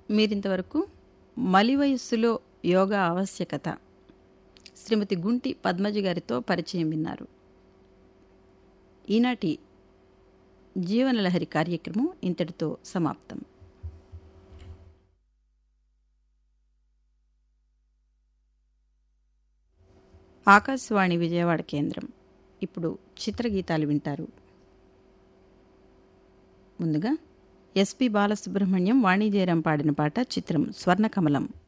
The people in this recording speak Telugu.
మీరింతవరకు మలి వయస్సులో యోగా ఆవశ్యకత శ్రీమతి గుంటి పద్మజ గారితో పరిచయం విన్నారు ఈనాటి జీవనలహరి కార్యక్రమం ఇంతటితో సమాప్తం ఆకాశవాణి విజయవాడ కేంద్రం ఇప్పుడు చిత్రగీతాలు వింటారు ముందుగా ఎస్పి బాలసుబ్రహ్మణ్యం వాణిజ్యరం పాడిన పాట చిత్రం స్వర్ణకమలం